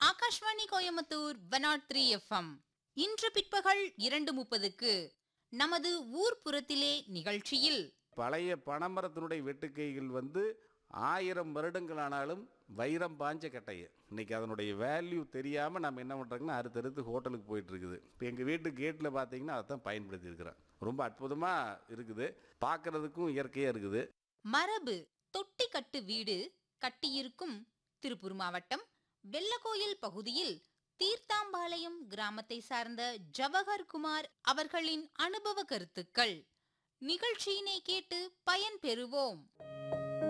Akashvani Coimbatore one nought three FM இன்று பிற்பகல் இரண்டு முப்பதுக்கு நமது ஊர் புறத்திலே நிகழ்ச்சியில் பழைய பனைமரத்தினுடைய வெட்டுக்கைகள் வந்து ஆயிரம் வருடங்கள் ஆனாலும் வைரம் பாஞ்ச கட்டையை இன்னைக்கு அதனுடைய வேல்யூ தெரியாமல் நம்ம என்ன பண்ணுறோங்கன்னா அடுத்தடுத்து ஹோட்டலுக்கு போயிட்டு இருக்குது இப்போ எங்கள் வீட்டு கேட்டில் பார்த்தீங்கன்னா அதை தான் பயன்படுத்தி இருக்கிறேன் ரொம்ப அற்புதமாக இருக்குது பார்க்கறதுக்கும் இயற்கையாக இருக்குது மரபு தொட்டி கட்டு வீடு கட்டியிருக்கும் திருப்பூர் மாவட்டம் வெள்ளக்கோயில் பகுதியில் தீர்த்தாம்பாளையம் கிராமத்தை சார்ந்த ஜவஹர் குமார் அவர்களின் அனுபவ கருத்துக்கள் நிகழ்ச்சியினை கேட்டு பயன் பெறுவோம்